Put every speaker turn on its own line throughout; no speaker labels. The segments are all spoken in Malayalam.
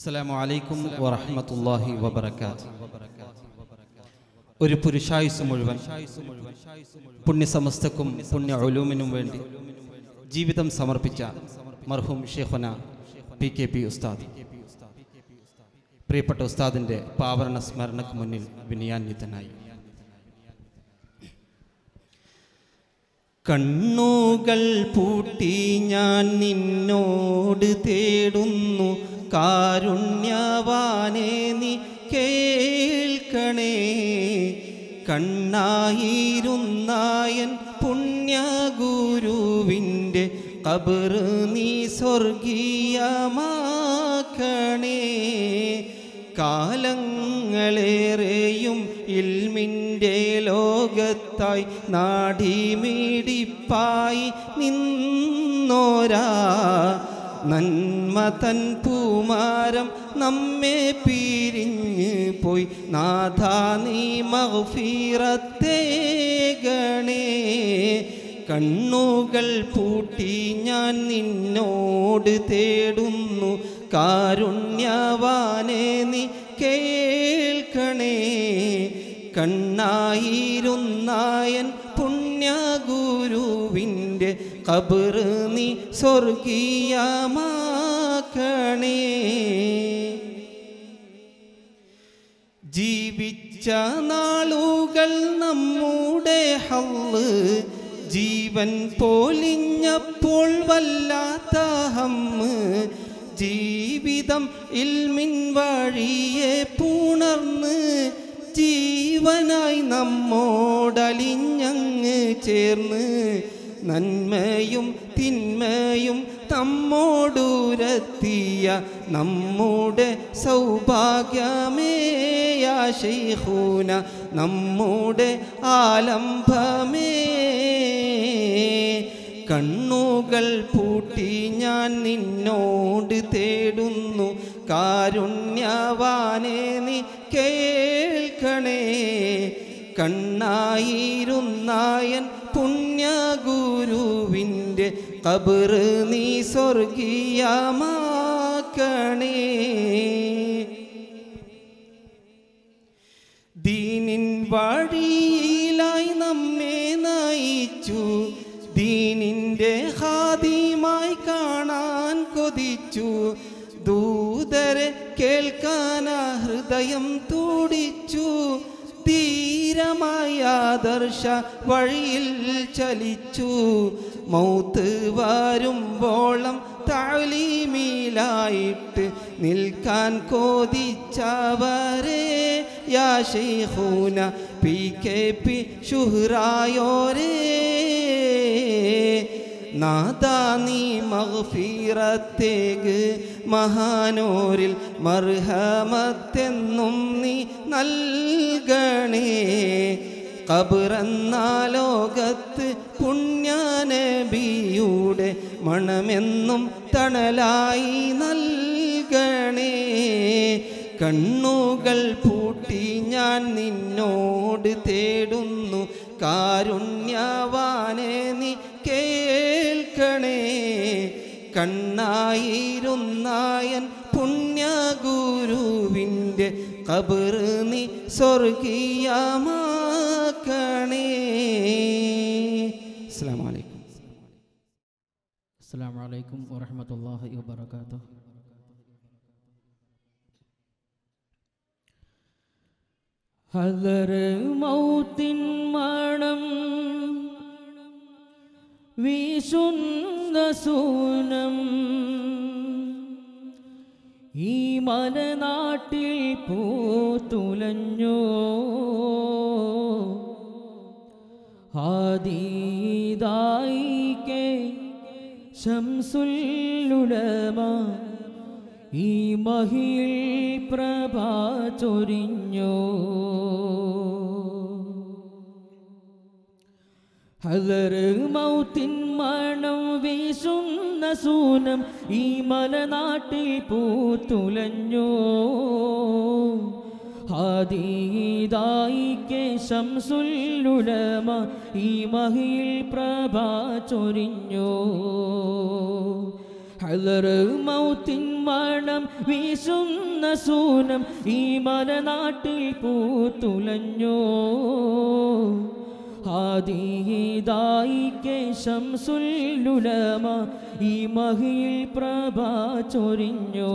അസ്സലാമു അലൈക്കും വറഹ്മത്തുള്ളാഹി വബറകാത്ത് ഒരു പുരുഷായുസ് മുഴുവൻ പുണ്യസമസ്തക്കും പുണ്യ ഒലൂമിനും വേണ്ടി ജീവിതം സമർപ്പിച്ച മർഹൂം ഷെയ്ഖുന പി കെ പി ഉസ്താദ് പ്രിയപ്പെട്ട ഉസ്താദിൻ്റെ പാവരണ സ്മരണക്ക് മുന്നിൽ വിനയാന്വിതനായി കണ്ണുകൾ പൂട്ടി ഞാൻ നിന്നോട് തേടുന്നു കാരുണ്യവാനെ നീ കേൾക്കണേ കണ്ണായിരുന്നായൻ പുണ്യഗുരുവിൻ്റെ കബർ നീ സ്വർഗീയമാക്കണേ കാലങ്ങളേറെയും ഇൽമിൻ്റെ ലോകത്തായി നാടിമിടിപ്പായി നിന്നോരാ നന്മ തൻ പൂമാരം നമ്മെ പിരിഞ്ഞ് പോയി നാഥാ നീ മഹഫീറത്തേകണേ കണ്ണുകൾ പൂട്ടി ഞാൻ നിന്നോട് തേടുന്നു കാരുണ്യവാനെ നീ കേൾക്കണേ കണ്ണായിരുന്നായൻ പുണ്യഗുരുവിൻ്റെ കബർ നീ സ്വർഗീയമാക്കണേ ജീവിച്ച നാളുകൾ നമ്മുടെ ഹള്ള് ജീവൻ പോലിഞ്ഞപ്പോൾ വല്ലാത്ത ഹമ്മ് ജീവിതം ഇൽമിൻ വഴിയെ പുണർന്ന് ജീവനായി നമ്മോടലിഞ്ഞങ്ങ് ചേർന്ന് നന്മയും തിന്മയും നമ്മോടുരത്തിയ നമ്മുടെ സൗഭാഗ്യമേയാ ശൈഖൂന നമ്മുടെ ആലംബമേ കണ്ണുകൾ പൂട്ടി ഞാൻ നിന്നോട് തേടുന്നു കാരുണ്യവാനെ നീ കേൾക്കണേ കണ്ണായിരുന്നായൻ പുണ്യഗുരുവിൻ്റെ കബർ നീ സ്വർഗീയമാക്കണേ ദീനിൻ വഴിയിലായി നമ്മെ നയിച്ചു ദീനിൻ്റെ ഹാദിമായി കാണാൻ കൊതിച്ചു ദൂതരെ കേൾക്കാൻ ഹൃദയം തുടിച്ചു ധീരമായ ആദർശ വഴിയിൽ ചലിച്ചു മൗത്ത് വരുമ്പോളം താലീമിലായിട്ട് നിൽക്കാൻ കോതിച്ചവരെ യാ ശൈഖൂന പി കെ പി ഷുഹ്റായോരേ നാദാ നീ മഗ്ഫീറത്തേക്ക് മഹാനോരിൽ മർഹമത്തെന്നും നീ നൽകണേ കബറന്ന ലോകത്ത് പുണ്യനബിയുടെ മണമെന്നും തണലായി നൽകണേ കണ്ണുകൾ പൂട്ടി ഞാൻ നിന്നോട് തേടുന്നു കാരുണ്യവാനെ നീ കേൾക്കണേ കണ്ണായിരുന്നായൻ പുണ്യഗുരുവിൻ്റെ കബർ നീ സ്വർഗീയമാക്കണേ അസ്സാം വലൈക്കും
السلام عليكم ورحمة الله وبركاته ഹദർ മൗത്തിൻ മണം വീശുന്ന സൂനം ഈ മലനാട്ടിൽ പൂത്തുലഞ്ഞോ ആദീദായിക്കെ ശംസുല്ലുലമ ഈ മഹിയിൽ പ്രഭ ചൊരിഞ്ഞോ ഹദർ മൗത്തിൻ മണം വീശുന്ന സൂനം ഈ മലനാട്ടിൽ പൂത്തുലഞ്ഞോ ഹാദീദായിക്കെ ശംസുല്ലുലമ ഈ മഹിയിൽ പ്രഭ ചൊരിഞ്ഞോ ഹലറ് മൗത്തിൻ മണം വീശുന്ന സൂനം ഈ മലനാട്ടിൽ പൂത്തുലഞ്ഞോ ആദിഹിതായിക്കെ ശംസുല്ലുലമ ഈ മഹിയിൽ പ്രഭ ചൊരിഞ്ഞോ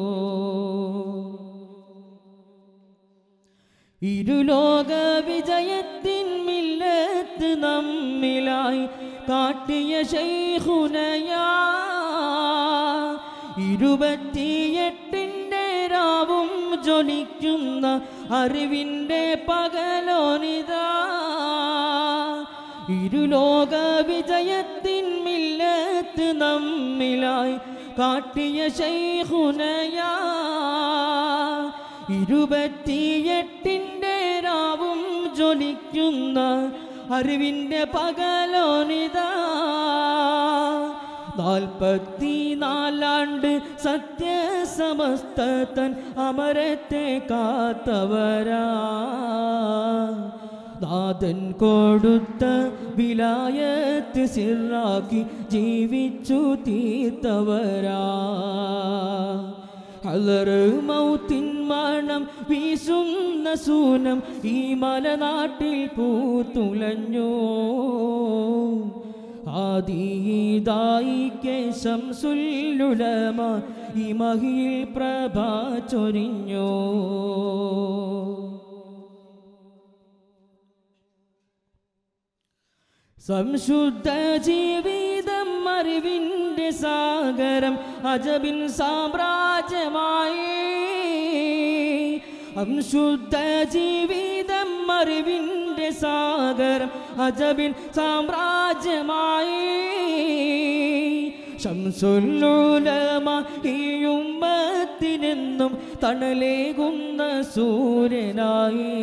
ഇരുലോക വിജയത്തിൻ മില്ലത്ത് നമ്മിലായി കാട്ടിയ ശൈഹുനയാ ഇരുപത്തിയെട്ടിൻ്റെ രാവും ജ്വലിക്കുന്ന അറിവിൻ്റെ പകലോനിതാ ഇരുലോക വിജയത്തിൻ മില്ലത്ത് നമ്മിലായി കാട്ടിയ ശൈഹുനയാ ഇരുപത്തിയെട്ടിൻ്റെ രാവും ജ്വലിക്കുന്ന അറിവിൻ്റെ പകലോനിതാ നാൽപ്പത്തിനാലാണ്ട് സത്യസമസ്തൻ അമരത്തെ കാത്തവരാ നാഥൻ കൊടുത്ത വിലായത്ത് സിറാക്കി ജീവിച്ചു തീർത്തവരാ അലറ് മൗത്തിൻ മണം വീശുന്ന സൂനം ഈ മലനാട്ടിൽ പൂത്തുലഞ്ഞോ ആദിതായിക്കെ ശംസുല്ലുലമ ഈ മഹിയിൽ പ്രഭ ചൊരിഞ്ഞോ സംശുദ്ധ ജീവിതം അറിവിൻ്റെ സാഗരം അജബിൻ സാമ്രാജ്യമായി സംശുദ്ധ ജീവിതം അറിവിൻ്റെ സാഗരം അജബിൻ സാമ്രാജ്യമായി ശംസുല്ലുലമ ഈ ഉമ്മത്തിനെന്നും തണലേകുന്ന സൂര്യനായി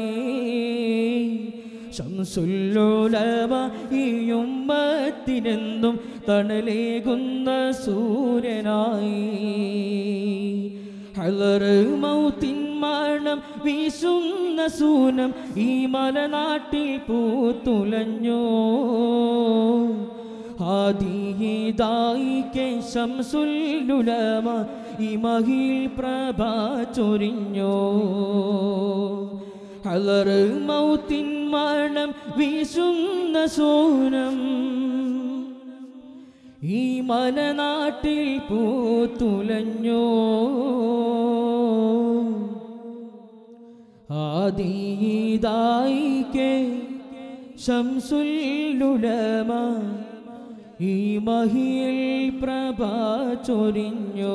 ശംസുല്ലോലമ ഈ ഉമ്മത്തിനെന്നും തണലേകുന്ന സൂര്യനായി ഹലറ് മൗത്തിൻ മണം വീശുന്ന സൂനം ഈ മലനാട്ടിൽ പൂത്തുലഞ്ഞോ ആദിഹിതായിക്കെ ശംസുല്ലുലമ ഈ മഹിൽ പ്രഭ ചൊരിഞ്ഞോ അലറ് മൗത്തിൻ മണം വീശുന്ന സോനം ഈ മലനാട്ടിൽ പൂത്തുലഞ്ഞോ ആദിതായിക്കെ ശംസുല്ലുലമ ഈ മഹിയിൽ പ്രഭ ചൊരിഞ്ഞോ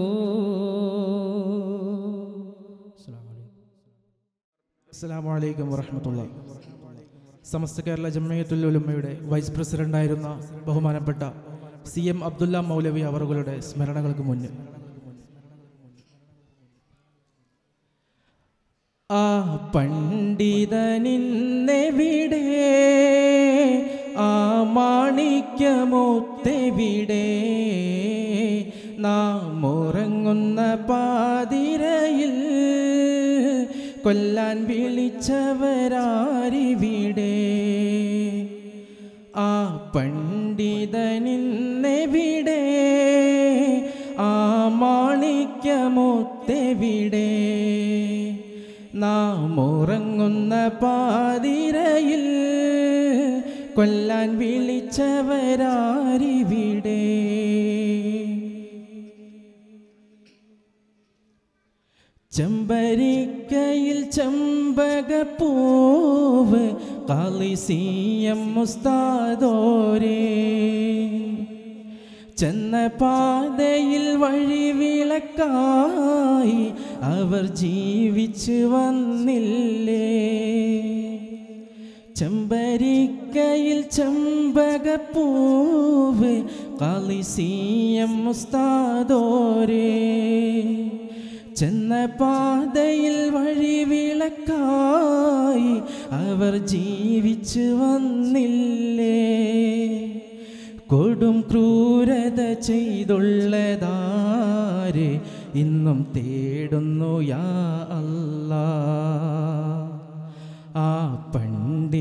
അസ്സാം വലൈക്കും വറഹമത്തുള്ള സമസ്ത കേരള ജമ്മയത്തുൽ ഉലമ്മയുടെ വൈസ് പ്രസിഡന്റായിരുന്ന ബഹുമാനപ്പെട്ട സി എം അബ്ദുല്ല മൗലവി അവറുകളുടെ സ്മരണകൾക്ക് മുന്നിൽ ആ പണ്ഡിതനിന്നെവിടെ ആ മാണിക്യമൊത്തെവിടെ നാം ഉറങ്ങുന്ന പാതിരയിൽ കൊല്ലാൻ വിളിച്ചവരാരിവിടെ ആ പണ്ഡിതനിന്നെവിടെ ആ മാണിക്യമൊത്തെവിടെ നാം ഉറങ്ങുന്ന പാതിരയിൽ കൊല്ലാൻ വിളിച്ചവരാരിവിടെ ചെമ്പരിക്കയിൽ ചെമ്പകപ്പൂവ് കളിസീയം മുസ്താദോരേ ചെന്ന പാതയിൽ വഴിവിളക്കായി അവർ ജീവിച്ചു വന്നില്ലേ ചെമ്പരിക്കയിൽ ചെമ്പകപ്പൂവ് കളിസീയം മുസ്താദോരേ ചെന്ന പാതയിൽ വഴിവിളക്കായി അവർ ജീവിച്ചു വന്നില്ലേ കൊടും ക്രൂരത ചെയ്തുള്ളതാര് ഇന്നും തേടുന്നു യാ അല്ലാ ആ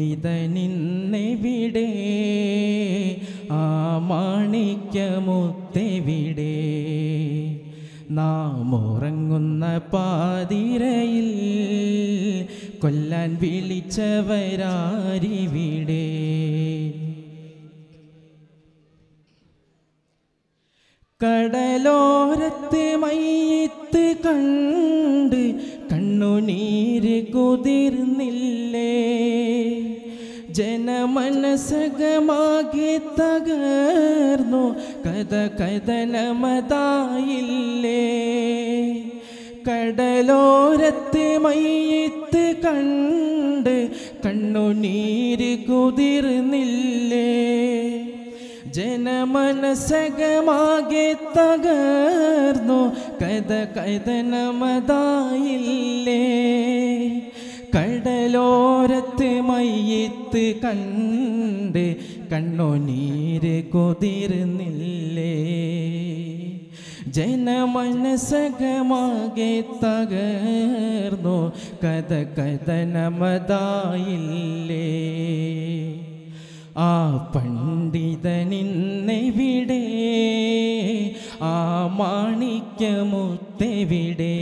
പണ്ഡിതനിന്നെവിടെ ആ മാണിക്യമൊത്തെവിടെ
മുത്തെവിടെ നാം ഉറങ്ങുന്ന പാതിരയിൽ കൊല്ലാൻ വിളിച്ചവരാരിവിടെ കടലോരത്ത് മയ്യത്ത് കണ്ട് കണ്ണുനീര് കുതിർന്നില്ലേ ജനമനസകമാകെ തകർന്നു കഥ കഥനമതായില്ലേ കടലോരത്ത് മയ്യത്ത് കണ്ട് കണ്ണുനീര് കുതിർന്നില്ലേ ജനമനസകമാകെ തകർന്നു കഥ കഥനമതായില്ലേ കടലോരത്ത് മയ്യത്ത് കണ്ട് കണ്ണുനീര് കുതിർന്നില്ലേ ജനമനസകമാകെ തകർന്നു കഥ കഥനമതായില്ലേ ആ പണ്ഡിതനിന്നെവിടെ ആ മാണിക്യമുത്തെവിടെ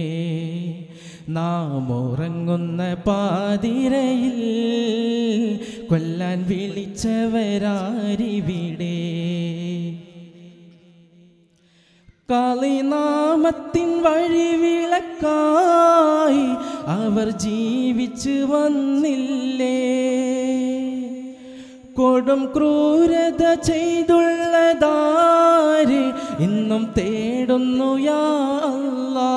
നാം ഉറങ്ങുന്ന പാതിരയിൽ കൊല്ലാൻ വിളിച്ചവരാരിവിടെ കാളിനാമത്തിൻ വഴിവിളക്കായി അവർ ജീവിച്ചു വന്നില്ലേ കൊടും ക്രൂരത ചെയ്തുള്ളതാര് ഇന്നും തേടുന്നു യാ അല്ലാ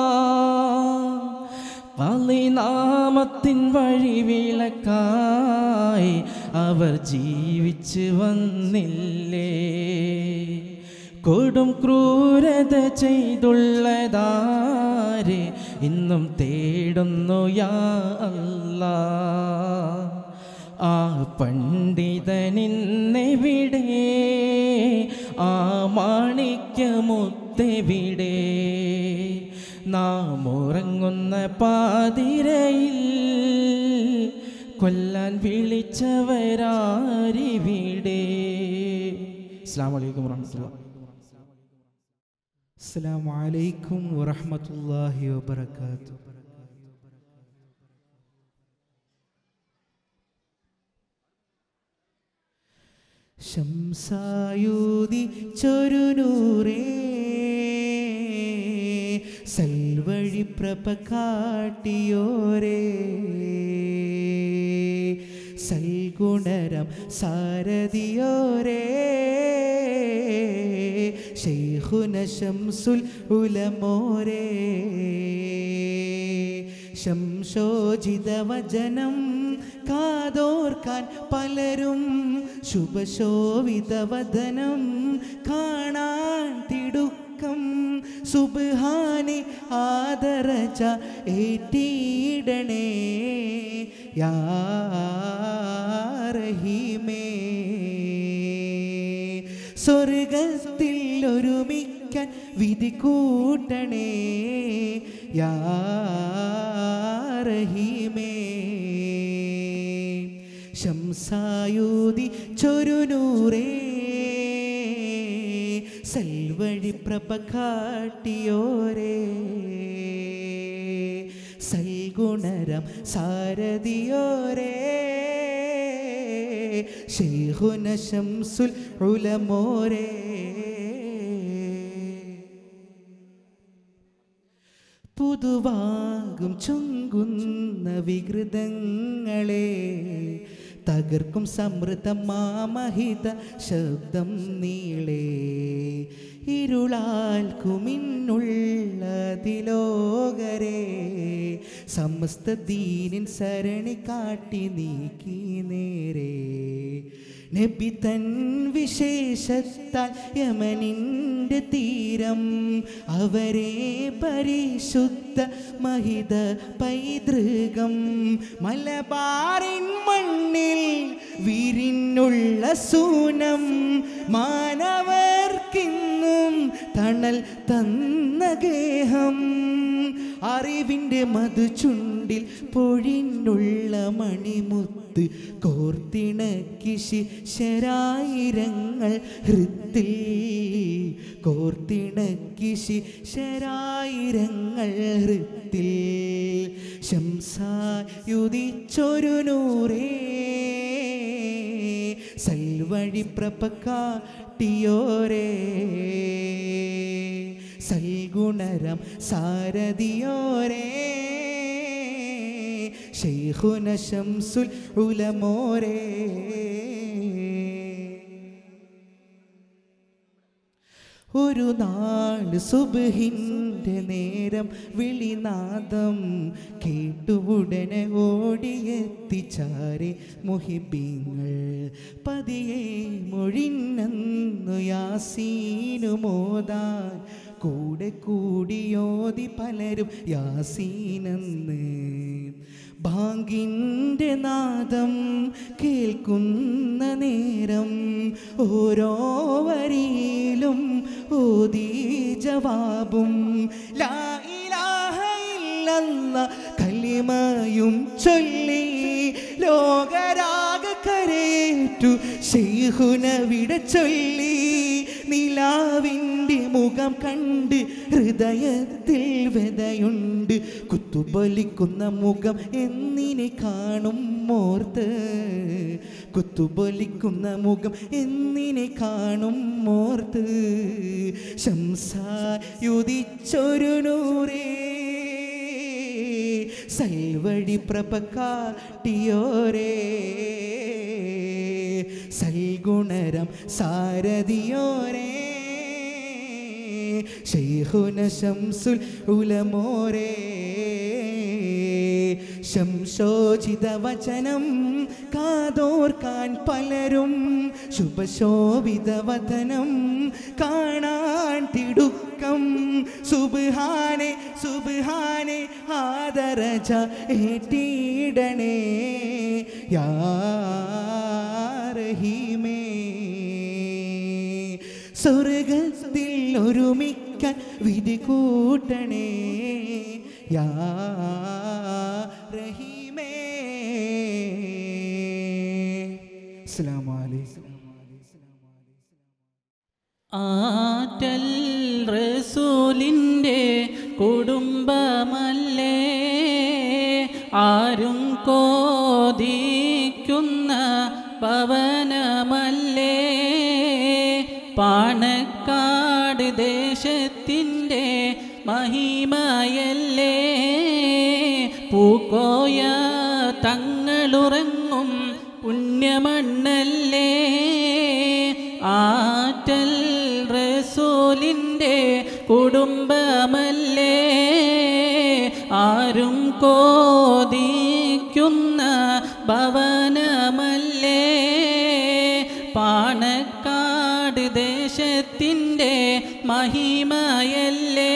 കാളിനാമത്തിൻ വഴിവിളക്കായി അവർ ജീവിച്ചു വന്നില്ലേ കൊടും ക്രൂരത ചെയ്തുള്ളതാര് ഇന്നും തേടുന്നു യാ അല്ലാ ആ പണ്ഡിതനിന്നെവിടെ ആ മാണിക്യമുത്തെവിടെ നാം ഉറങ്ങുന്ന പാതിരയിൽ കൊല്ലാൻ വിളിച്ചവരാരിവിടെ അസ്സാം വലൈക്കും വാഹമത്തുള്ള
السلام عليكم ورحمة الله وبركاته ശംസായൂതി ചൊരുനൂറേ സൽവഴി പ്രഭ കാട്ടിയോരേ സൽഗുണരം സാരഥിയോരേ ശൈഖുന ശംസുൽ ഉലമോരേ ശംശോജിത വചനം കാതോർക്കാൻ പലരും ശുഭശോഭിത വദനം കാണാൻ തിടുക്കം സുബ്ഹാനി ആദരജ ഏറ്റിടണേ യാ റഹീമേ സ്വർഗത്തിൽ ഒരുമിക്കാൻ വിധി കൂട്ടണേ യാ റഹീമേ ശംസായൂതി ചൊരുനൂറേ സൽവഴി പ്രഭ കാട്ടിയോരേ സൽഗുണരം സാരഥിയോരേ ശൈഖുന ശംസുൽ ഉലമോരേ പുതുവാകും ചുങ്കുന്ന വികൃതങ്ങളെ തകർക്കും സമൃദ്ധം മാമഹിത ശബ്ദം നീളേ ഇരുളാൽ കുമിന്നുള്ളതിലോകരെ സമസ്ത ദീനിൻ സരണി കാട്ടി നീക്കി നേരെ നബി തൻ വിശേഷത്താൽ യമനിൻ്റെ തീരം അവരെ പരിശുദ്ധ മഹിത പൈതൃകം മലബാറിൻ മണ്ണിൽ വിരിഞ്ഞുള്ള സൂനം മാനവർക്കിന്നും തണൽ തന്ന ഗേഹം അറിവിൻ്റെ മധു ചുണ്ടിൽ പൊഴിഞ്ഞുള്ള മണിമുത്ത് കോർത്തിണക്കി ശരായിരങ്ങൾ ഹൃത്തിൽ കോർത്തിണക്കി ശരായിരങ്ങൾ ഹൃത്തിൽ ശംസായുദിച്ചൊരു നൂറേ സൽവഴി പ്രപക്കാട്ടിയോരേ സൽഗുണരം സാരഥിയോരേ ശൈഖുന ശംസുൽ ഉലമോരേ ഒരു നാള് സുബഹിൻ്റെ നേരം വിളിനാദം കേട്ടുടനെ ഓടിയെത്തിച്ചാരെ മുഹിബിങ്ങൾ പതിയെ മൊഴിഞ്ഞന്നു യാസീനു മോദാൻ കൂടെ കൂടിയോതി പലരും യാസീനെന്ന് ബാങ്കിൻ്റെ നാദം കേൾക്കുന്ന നേരം ഓരോ വരിയിലും ഓതി ജവാബും ലാ ഇലാഹ ഇല്ലല്ല കലിമയും ചൊല്ലി ലോകരാഗ കരേറ്റു ശൈഹുന വിട ചൊല്ലി നിലാവിൻ്റെ മുഖം കണ്ട് ഹൃദയത്തിൽ വ്യതയുണ്ട് കുത്തുബലിക്കുന്ന മുഖം എന്നിനെ കാണും മോർത്ത് കുത്തുബലിക്കുന്ന മുഖം എന്നിനെ കാണും മോർത്ത് ശംസായുദിച്ചൊരു നൂറേ സൽവഴി പ്രപക്കാട്ടിയോരേ സൽഗുണരം സാരഥിയോരേ ശൈഖുന ശംസുൽ ഉലമോരേ ശംശോചിത വചനം കാതോർക്കാൻ പലരും ശുഭശോഭിത വതനം കാണാൻ തിടുക്കം സുബ്ഹാനെ സുബ്ഹാനെ ആദരജ ഏറ്റിടണേ യാ റഹീമേ സ്വർഗത്തിൽ ഒരുമിക്കാൻ വിധി കൂട്ടണേ യാ റഹീമേ അസ്സലാമു അലൈക്കും
ആറ്റൽ റസൂലിൻ്റെ കുടുംബമല്ലേ ആരും കോതിക്കുന്ന പവനമല്ലേ പാണക്കാട് ദേശത്തിൻ്റെ മഹിമയല്ലേ പൂക്കോയ തങ്ങളുറങ്ങും പുണ്യമണ്ണല്ലേ ആറ്റൽ റസൂലിൻ്റെ കുടുംബമല്ലേ ആരും കോതിക്കുന്ന ഭവനമല്ലേ പാണക്കാട് ദേശത്തിൻ്റെ മഹിമയല്ലേ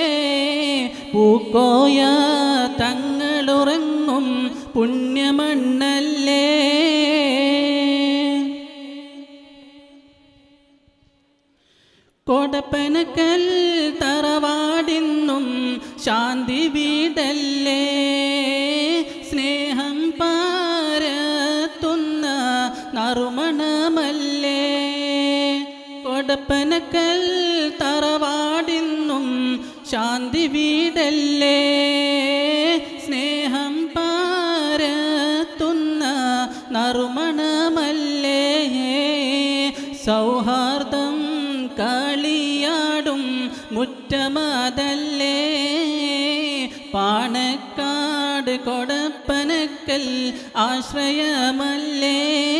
പൂക്കോയ തങ്ങളുറങ്ങും പുണ്യമണ്ണല്ലേ കൊടപ്പനക്കൽ തറവാടിന്നും ശാന്തി വീടല്ലേ സ്നേഹം പാരത്തുന്ന നറുമണമല്ലേ കൊടപ്പനക്കൽ തറവാടിന്നും ശാന്തി വീടല്ലേ സ്നേഹം പാരത്തുന്ന നറുമണമല്ലേ സൗഹാർദ്ദം കളിയാടും മുറ്റമതല്ലേ പാണക്കാട് കൊടപ്പനക്കൽ ആശ്രയമല്ലേ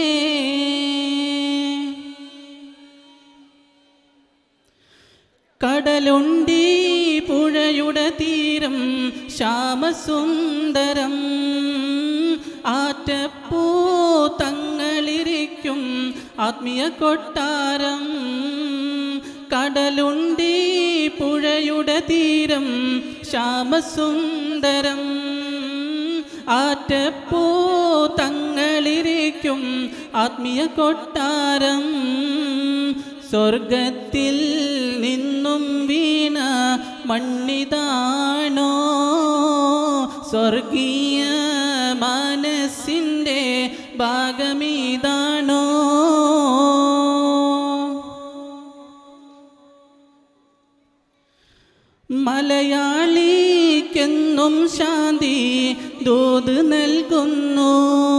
കടലുണ്ടി പുഴയുടെ തീരം ശ്യാമസുന്ദരം ആറ്റപ്പൂ തങ്ങളിരിക്കും ആത്മീയ കൊട്ടാരം കടലുണ്ടി പുഴയുടെ തീരം ശ്യാമസുന്ദരം ആറ്റപ്പൂ തങ്ങളിരിക്കും ആത്മീയ കൊട്ടാരം സ്വർഗത്തിൽ നിന്നും വീണ മണ്ണിതാണോ സ്വർഗീയ മനസ്സിൻ്റെ ഭാഗമീതാണോ മലയാളിക്കെന്നും ശാന്തി ദൂത് നൽകുന്നു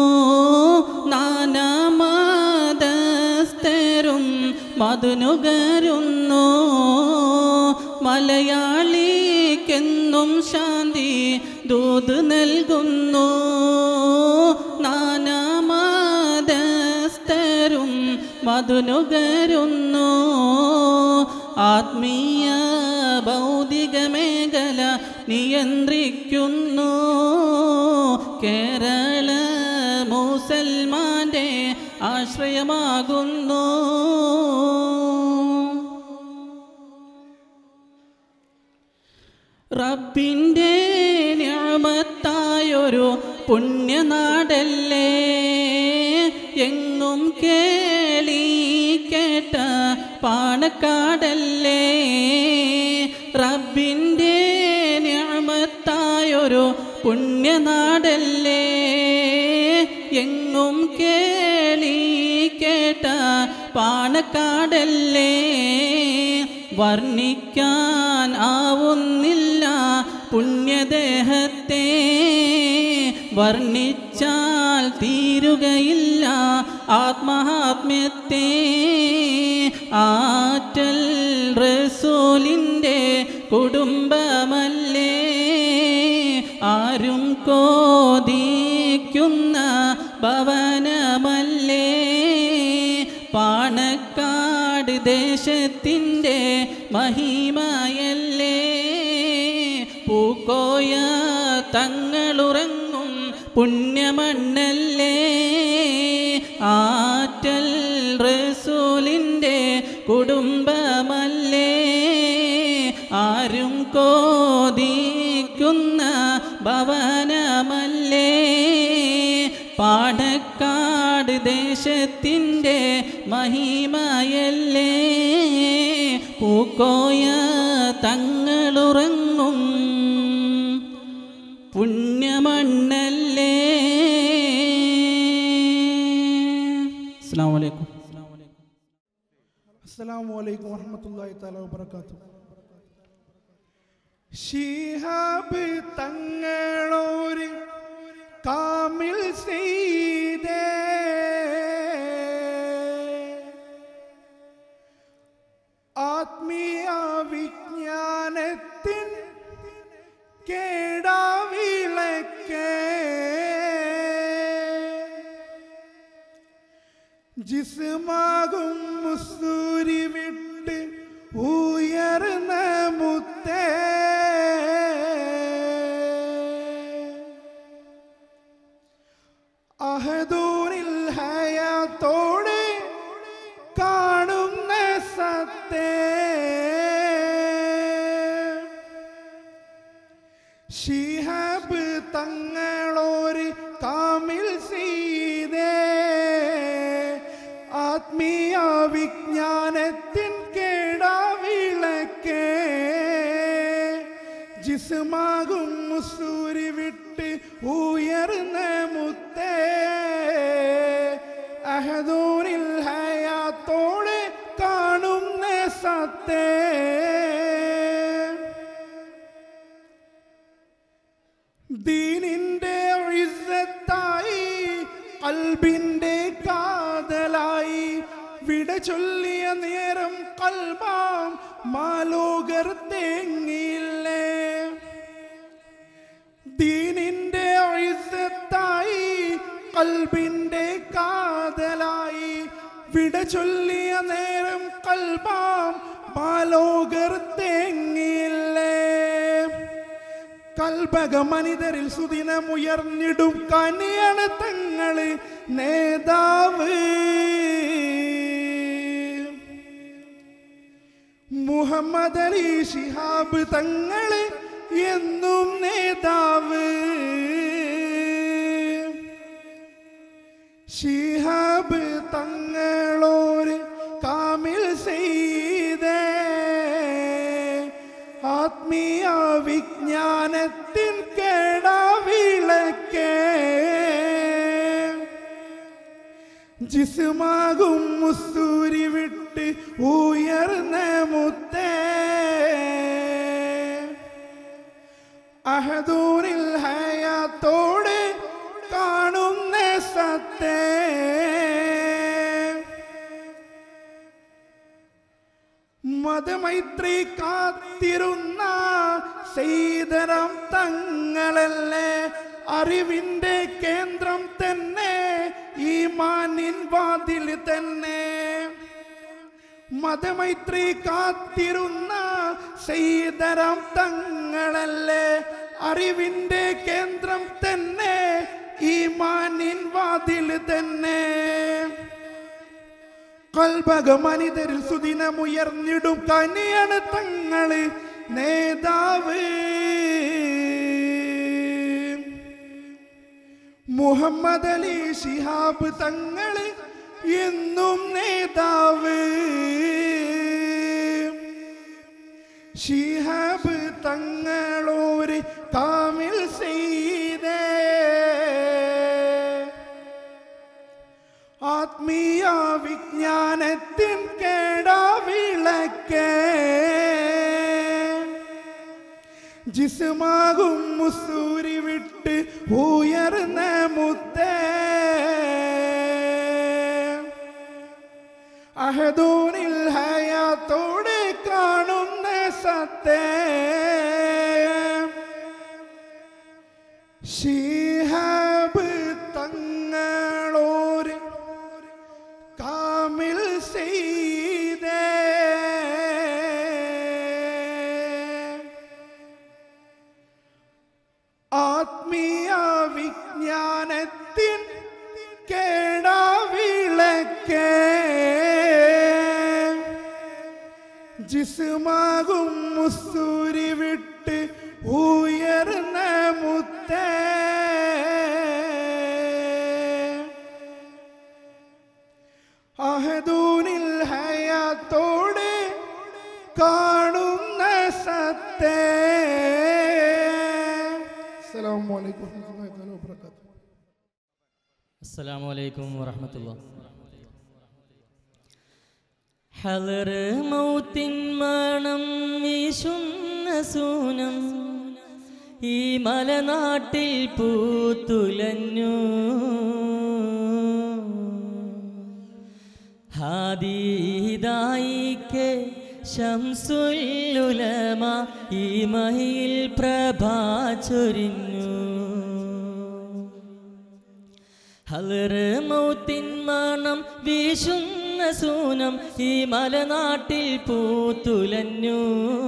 നാനാമതസ്ഥരും മധുനുകരുന്നു മലയാളിക്കെന്നും ശാന്തി ദൂത് നൽകുന്നു നാനാമതസ്ഥരും മധുനുകരുന്നു ആത്മീയ ഭൗതിക മേഖല നിയന്ത്രിക്കുന്നു കേരള മുസൽമാന്റെ ആശ്രയമാകുന്നു റബ്ബിൻ്റെ ഞാമത്തായൊരു പുണ്യനാടല്ലേ എങ്ങും കേളി കേട്ട പാണക്കാടല്ലേ റബ്ബിൻ്റെ ഞാമത്തായൊരു പുണ്യനാടല്ലേ എങ്ങും കേളി കേട്ട പാണക്കാടല്ലേ വർണ്ണിക്കാൻ ആവുന്നില്ല പുണ്യദേഹത്തെ വർണ്ണിച്ചാൽ തീരുകയില്ല ആത്മഹാത്മ്യത്തെ ആറ്റൽ റസൂലിൻ്റെ കുടുംബമല്ലേ ആരും കോതിക്കുന്ന ഭവനമല്ലേ പാണക്കാട് ദേശത്തിൻ്റെ മഹിമയല്ലേ പൂക്കോയ തങ്ങളുറങ്ങും പുണ്യമണ്ണല്ലേ ആറ്റൽ റസൂലിൻ്റെ കുടുംബമല്ലേ ആരും കോതിക്കുന്ന ഭവനമല്ലേ പാണക്കാട് ദേശത്തിൻ്റെ മഹിമയല്ലേ പൂക്കോയ തങ്ങളുറങ്ങും പുണ്യമണ്ണല്ലേ അസ്സാം വലൈക്കും
അസ്സലാമു അലൈക്കും വറഹ്മത്തുള്ളാഹി തആല വബറകാതുഹു ഷിഹാബ് തങ്ങളോര് കാമിൽ ചെയ്തേ ആത്മീയ വിജ്ഞാനത്തിൻ കേടാവിളക്കേ ജിസ്മാകും മുസൂരി വിട്ട് ഉയർന്ന മുത്തേ അഹദൂരിൽ ഹയാത്തോടെ കാണുന്ന സത്തേ ഷിഹാബ് തങ്ങളോര് കാമിൽ ചെയ്തേ ആത്മീയ വിജ്ഞാനത്തിൻ കേടാവിളക്കേ ജിസ്മാകും മുസൂരി വിട്ട് ഉയർന്ന മുത്തേ അഹദൂരിൽ ഹയാത്തോടെ കാണുന്ന സത്തേ ദീനിന്റെ ഇസ്സത്തായി കൽബിന്റെ കാതലായി വിട ചൊല്ലിയ നേരം കൽബാം മാലോകർ തേങ്ങിയില്ലേ ദീനിന്റെ ഇസ്സത്തായി കൽബിന്റെ കാതലായി വിട ചൊല്ലിയ നേരം കൽബാം മാലോകർ തേങ്ങിയില്ലേ കൽപക മനിതരിൽ സുദിനമുയർന്നിടും കനിയാണ് തങ്ങള് നേതാവ് മുഹമ്മദ് അലി ഷിഹാബ് തങ്ങള് എന്നും നേതാവ് ഷിഹാബ് തങ്ങളോര് കാമിൽ ചെയ്തേ ആത്മീയ വിജ്ഞാനത്തിൻ കേടാവിളക്കേ വിളക്കേ ജിസ്മാകും മുസൂരി വിട്ട് ഉയർന്ന മുത്തേ അഹദൂരിൽ ഹയാത്തോടെ കാണുന്ന സത്തേ മതമൈത്രി കാത്തിരുന്ന സീതരം തങ്ങളല്ലേ അറിവിന്റെ കേന്ദ്രം തന്നെ ഈ മാനിൻ വാതിൽ തന്നെ മതമൈത്രി കാത്തിരുന്ന സീതരം തങ്ങളല്ലേ അറിവിന്റെ കേന്ദ്രം തന്നെ ഈ മാനിൻ വാതിൽ തന്നെ കൽബക മനിതരിൽ സുദിനമുയർന്നിടും കനിയാണ് തങ്ങള് നേതാവ് മുഹമ്മദ് അലി ശിഹാബ് തങ്ങള് എന്നും നേതാവ് ഷിഹാബ് തങ്ങളോര് കാമിൽ ചെയ്തേ ആത്മീയ വിജ്ഞാനത്തിൻ കേടാവിളക്കേ ജിസ്മാകും മുസൂരി വിട്ട് ഉയർന്ന മുത്തേ അഹദൂനിൽ ഹയാത്തോടെ കാണുന്ന സത്തേ ഷിഹാബ് തങ്ങളോര് കാമിൽ ചെയ്തേ ആത്മീയ വിജ്ഞാനത്തിൻ കേടാവിളക്കേ ജിസ്മാകും മുസൂരി വിട്ട് ഉയർന്ന മുത്തേ അഹദൂനിൽ ഹയാത്തോടെ കാണുന്ന സത്തേ അസ്സലാമു അലൈക്കും വറഹ്മത്തുള്ളാഹി തആല വബറകാതുഹു
അസ്സലാമു അലൈക്കും വറഹമത്തുള്ള ഹലറ് മൗത്തിൻ മണം വീശുന്ന സൂനം ഈ മലനാട്ടിൽ പൂത്തുലഞ്ഞു ഹാദീദായിക്ക് ശംസുല്ലുലമ ഈ മഹിയിൽ പ്രഭാ ചൊരിഞ്ഞു ഹലറ് മൗത്തിൻ മണം വീശുന്ന സൂനം ഈ മലനാട്ടിൽ പൂത്തുലഞ്ഞു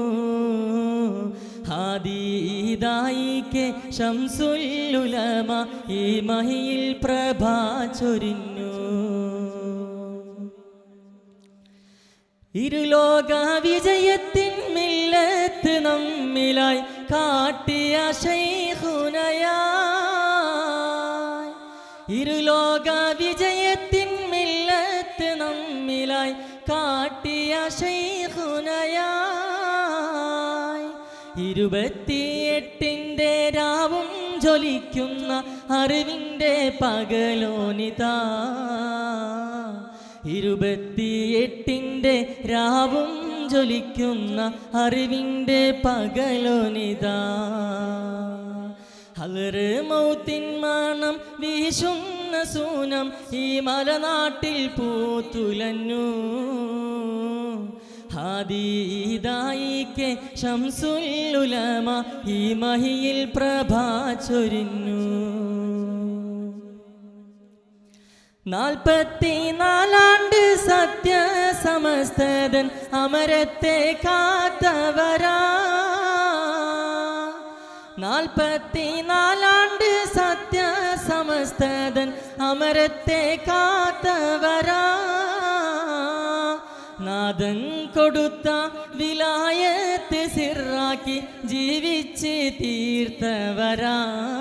ഹാദീദായിക്ക് ശംസുല്ലുലമ ഈ മഹിയിൽ പ്രഭാ ചൊരിഞ്ഞു ഇരുലോക വിജയത്തിൻ മില്ലത്ത് നമ്മിലായി കാട്ടിയ ശൈഖുനയാ ഇരുലോക വിജയത്തിൻ മില്ലത്ത് നമ്മിലായി കാട്ടിയ ശൈഖുനയായി ഇരുപത്തിയെട്ടിൻ്റെ രാവും ജ്വലിക്കുന്ന അറിവിൻ്റെ പകലോനിതാ ഇരുപത്തിയെട്ടിൻ്റെ രാവും ജ്വലിക്കുന്ന അറിവിൻ്റെ പകലോനിതാ ഹലറ് മൗത്തിൻ മണം വീശുന്ന സൂനം ഈ മലനാട്ടിൽ പൂത്തുലഞ്ഞു ഹാദീദായിക്ക് ശംസുല്ലുലമ ഈ മഹിയിൽ പ്രഭാ ചൊരിഞ്ഞു നാൽപ്പത്തിനാലാണ്ട് സത്യസമസ്തൻ അമരത്തെ കാത്തവരാ നാൽപ്പത്തിനാലാണ്ട് സത്യസമസ്തൻ അമരത്തെ കാത്തവരാ നാദൻ കൊടുത്ത വിലായത്ത് സിറാക്കി ജീവിച്ച് തീർത്തവരാ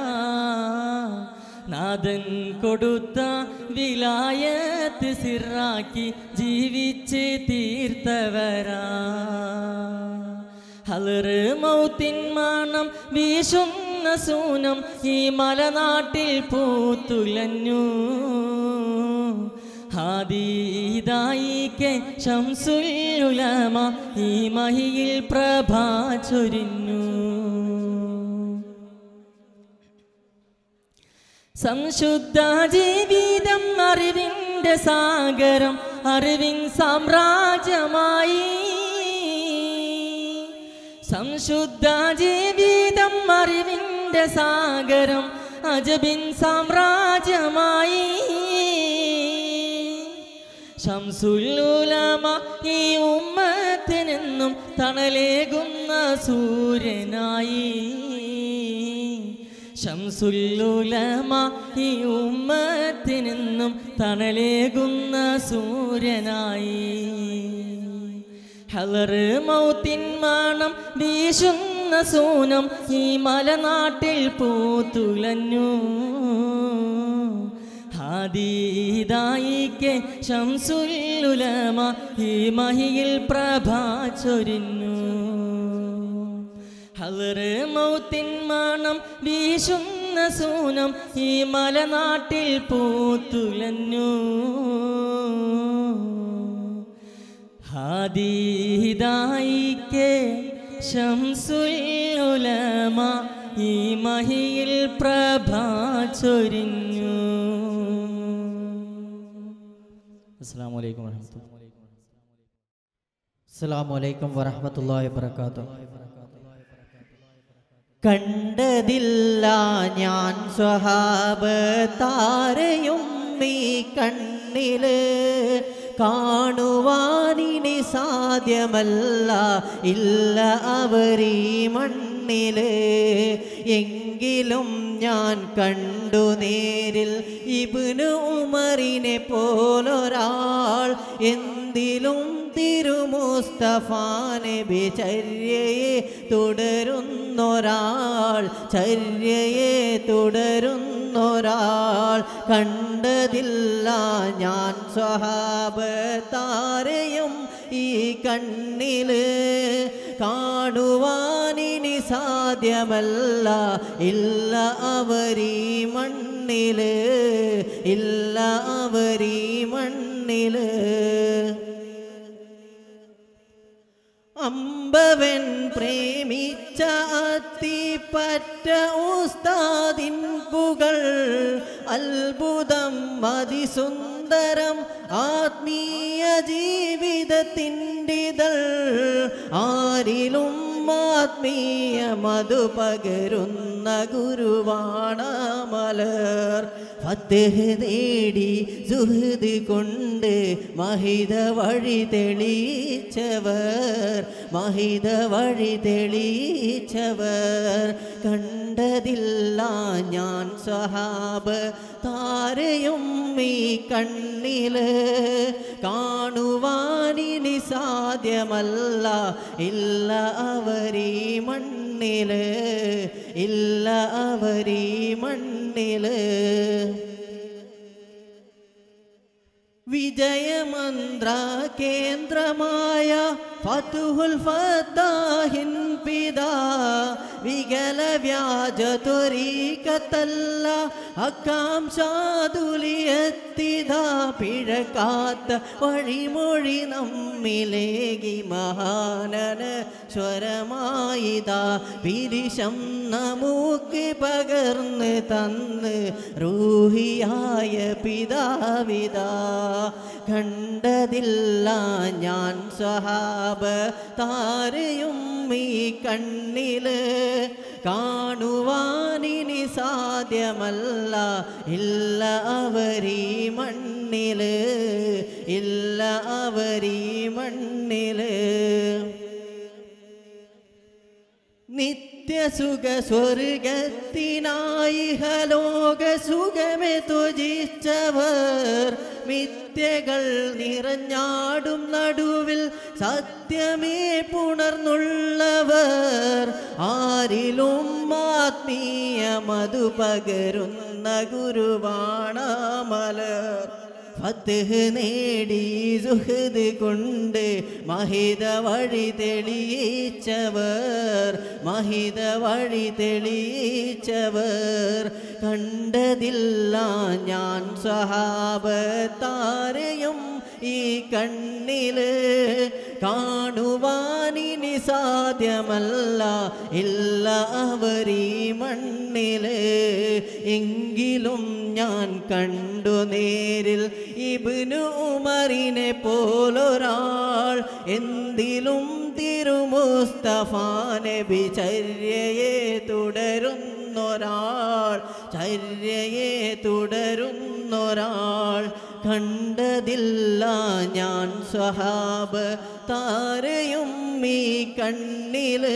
നാദൻ കൊടുത്ത വിലായത്ത് സിറാക്കി ജീവിച്ച് തീർത്തവരാ ഹലറ് മൗത്തിൻ മണം വീശുന്ന സൂനം ഈ മലനാട്ടിൽ പൂത്തുലഞ്ഞു ഹാദീദായിക്കെ ശംസുലുലമ ഈ മഹിയിൽ പ്രഭാ ചൊരിഞ്ഞു സംശുദ്ധ ജീവിതം അറിവിൻ്റെ സാഗരം അറിവിൻ സാമ്രാജ്യമായി സംശുദ്ധ ജീവിതം അറിവിൻ്റെ സാഗരം അജബിൻ സാമ്രാജ്യമായി ശംസുല്ലുലമ ഈ ഉമ്മത്തിനെന്നും തണലേകുന്ന സൂര്യനായി ശംസുല്ലുലമ ഈ ഉമ്മത്തിനെന്നും തണലേകുന്ന സൂര്യനായി ഹലറ് മൗത്തിൻ മണം വീശുന്ന സൂനം ഈ മലനാട്ടിൽ പൂത്തുലഞ്ഞു ഹാദീദായിക്കെ ശംസുല്ലുലമ ഈ മഹിയിൽ പ്രഭാ ചൊരിഞ്ഞു ഹലറ് മൗത്തിൻ മണം വീശുന്ന സൂനം ഈ മലനാട്ടിൽ പൂത്തുലഞ്ഞു ഹാദീദായിക്കെ ശംസുലുലമ ഈ മഹിയിൽ പ്രഭാ ചൊരിഞ്ഞു അസ്സാം വലൈക്കും വാഹമത്തുള്ള
അസ്സാം വലൈക്കും വറഹമത്തല്ലാഹി വബർക്കാത്തു കണ്ടതില്ല ഞാൻ സ്വഹാബത്താരെയും ഈ കണ്ണില് കാണുവാനിനി സാധ്യമല്ല ഇല്ല അവരീ മണ്ണില് എങ്കിലും ഞാൻ കണ്ടു നേരിൽ ഇബ്നു ഉമറിനെ പോലൊരാൾ എന്തിലും തിരുമുസ്തഫാനബി ചര്യയെ തുടരുന്നൊരാൾ ചര്യയെ തുടരുന്നൊരാൾ കണ്ടതില്ല ഞാൻ സ്വഹാബത്താരെയും ഈ കണ്ണില് കാണുവാനിനി സാധ്യമല്ല ഇല്ല അവരീ മണ്ണില് ഇല്ല അവരീ മണ്ണില് അമ്പവൻ പ്രേമിച്ച അത്തിപ്പറ്റ ഉസ്താദിൻ പുകൾ അത്ഭുതം അതിസുന്ദരം ആത്മീയ ജീവിതത്തിൻ്റെതൾ ആരിലും ആത്മീയ മധു പകരുന്ന ഗുരുവാണമലർ ഫത്തേഹ് നേടി സുഹൃത് കൊണ്ട് മഹിത വഴി തെളിച്ചവർ മഹിത വഴി തെളിച്ചവർ കണ്ടതില്ല ഞാൻ സ്വഹാബ് താരയും ഈ കണ്ണില് കാണുവാനിനി സാധ്യമല്ല ഇല്ല അവരീ മണ്ണില് ഇല്ല അവരീ മണ്ണില് വിജയമന്ത്ര കേന്ദ്രമായ ഫതുഹുൽ ഫത്താഹിൻ പിതാ വികല വ്യാജ ത്വരീകത്തല്ല അക്കാംശാതുലിയെത്തിതാ പിഴക്കാത്ത വഴിമൊഴി നമ്മിലേകി മഹാനന സ്വരമായിതാ പിരിശം നമുക്ക് പകർന്ന് തന്ന് റൂഹിയായ പിതാവിതാ കണ്ടതില്ല ഞാൻ സ്വഹാബ താരയും ഈ കണ്ണില് കാണുവാനിനി സാധ്യമല്ല ഇല്ല അവരീ മണ്ണില് ഇല്ല അവരീ മണ്ണില് നിത്യസുഖ സ്വർഗത്തിനായി ഹലോക സുഖമെ ത്വജിച്ചവർ മിഥ്യകൾ നിറഞ്ഞാടും നടുവിൽ സത്യമേ പുണർന്നുള്ളവർ ആരിലും ആത്മീയ മധു പകരുന്ന ഗുരുവാണമലർ ഫത്ത്ഹ് നേടി സുഹൃത് കൊണ്ട് മഹിത വഴി തെളിയിച്ചവർ മഹിത വഴി തെളിയിച്ചവർ കണ്ടതില്ല ഞാൻ സഹാബത്താരെയും ഈ കണ്ണില് കാണുവാനിനി സാധ്യമല്ല ഇല്ല അവരീ മണ്ണില് എങ്കിലും ഞാൻ കണ്ടു നേരിൽ ഇബ്നു ഉമറിനെ പോലൊരാൾ എന്തിലും തിരുമുസ്തഫ നബി ചര്യയെ തുടരുന്നൊരാൾ ചര്യയെ തുടരുന്നൊരാൾ കണ്ടതില്ല ഞാൻ സ്വഹാബ് താരയും ഈ കണ്ണില്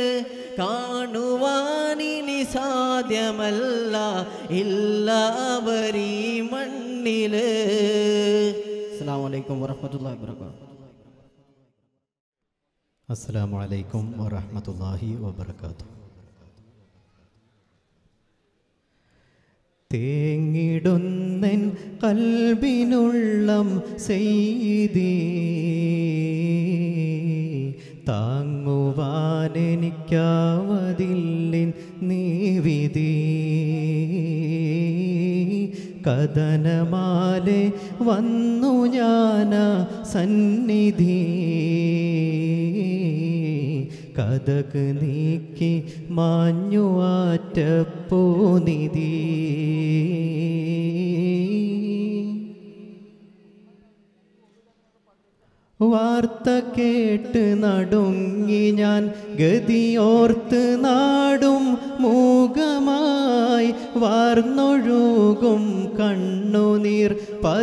കാണുവാനിനി സാധ്യമല്ല ഇല്ല അവരീ മണ്ണില് അസ്സാം വലൈക്കും വാഹമത്തല്ലാ വാബർക്കാത്തു
അസ്സലാമു അലൈക്കും വറഹ്മത്തുള്ളാഹി വബർക്കാത്തു തേങ്ങിടുന്നൻ കൽബിനുള്ളം സെയ്തി താങ്ങുവാനെനിക്കാവതില്ലിൻ നീവിധി കഥനമാലെ വന്നു ഞാന സന്നിധി കഥക് നീക്കി മാഞ്ഞുവാറ്റപ്പോനിധി വാർത്ത കേട്ട് നടുങ്ങി ഞാൻ ഗതിയോർത്ത് നാടും മൂകമായി വാർന്നൊഴുകും കണ്ണുനീർ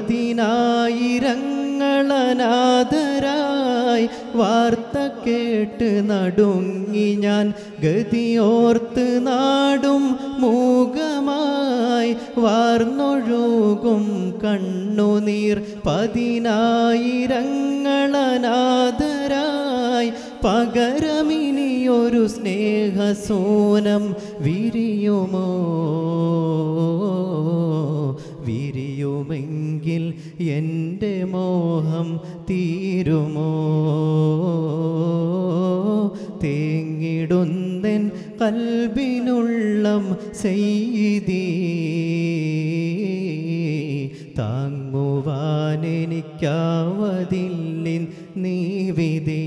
പതിനായിരങ്ങളനാഥരായി വാർത്ത കേട്ട് നടുങ്ങി ഞാൻ ഗതിയോർത്ത് നാടും മൂകമായി വാർന്നൊഴുകും കണ്ണുനീർ പതിനായിരങ്ങളനാഥരായി പകരമിനിയൊരു സ്നേഹസോനം വിരിയുമോ വിരിയുമെങ്കിൽ എൻ്റെ മോഹം തീരുമോ തേങ്ങിടുന്നൻ കൽബിനുള്ളം സെയ്തി താങ്ങുവാനെനിക്കാവതില്ലിൻ നീവിധി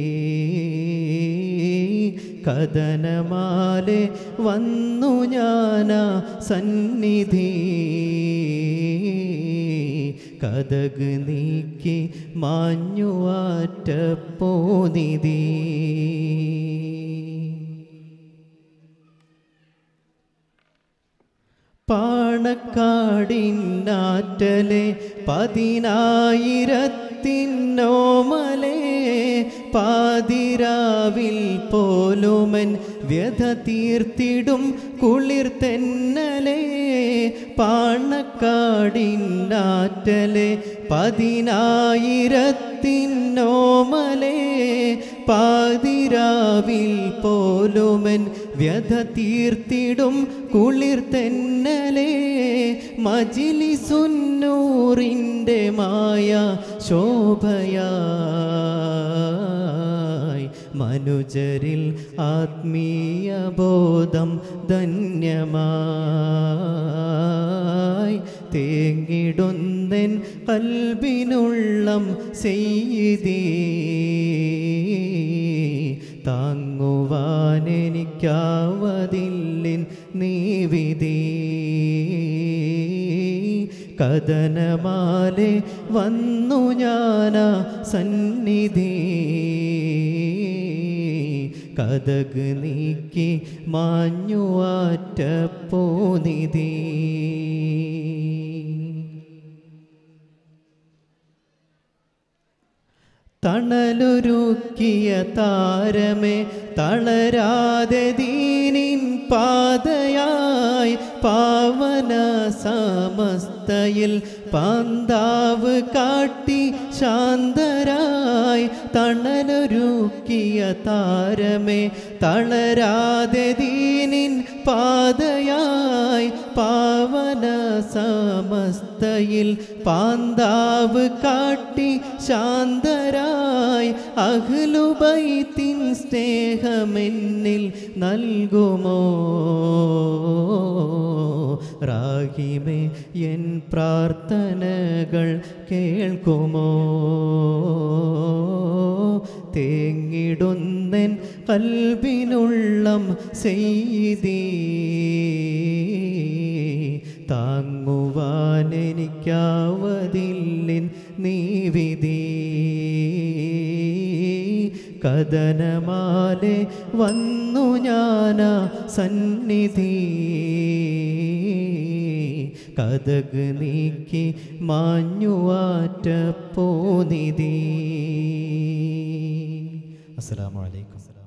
കഥനമാലെ വന്നു ഞാന സന്നിധി കഥക് നീക്കി മാഞ്ഞുവാറ്റപ്പോനിധി പാണക്കാടിനാറ്റലെ പതിനായിരത്തിനോമലേ പാതിരാവിൽ പോലുമൻ വ്യഥ തീർത്തിടും കുളിർ തെന്നലേ പാണക്കാടിനാറ്റലെ പതിനായിരത്തിനോമലേ പാതിരാവിൽ പോലുമൻ വ്യഥ തീർത്തിടും കുളിർ തെന്നലേ മജിലിസുന്നൂറിൻ്റെ മായ ശോഭയായി മനുജരിൽ ആത്മീയ ബോധം ധന്യമായി തേങ്ങിടുന്നൻ കൽബിനുള്ളം സെയ്തി താങ്ങുവാനെനിക്കാവതില്ലിൻ നീവിധി കഥനമാലെ വന്നു ഞാന സന്നിധി കഥക് നീക്കി മാഞ്ഞുവാറ്റപ്പോനിധി തണലൊരുക്കിയ താരമേ തളരാതെ ദീനിൻ പാതയായി പാവന സമസ്തയിൽ പാന്താവ് കാട്ടി ശാന്തരായി തണലൊരുക്കിയ താരമേ തളരാതെ ദീനിൻ പാതയായി പാവന സമസ്തയിൽ പാന്താവ് കാട്ടി ശാന്തരായി അഹ്ലുബൈത്തിൻ സ്നേഹമെന്നിൽ നൽകുമോ റാഹിമേ എൻ പ്രാർത്ഥനകൾ കേൾക്കുമോ തേങ്ങിടുന്നൻ കൽബിനുള്ളം ചെയ്തി താങ്ങുവാനെനിക്കാവതില്ലിൻ നീവിധി കഥനമാലെ വന്നു ഞാന സന്നിധി കഥക് നീക്കി മാഞ്ഞുവാറ്റ പോനിധി അസ്സലാമു അലൈക്കും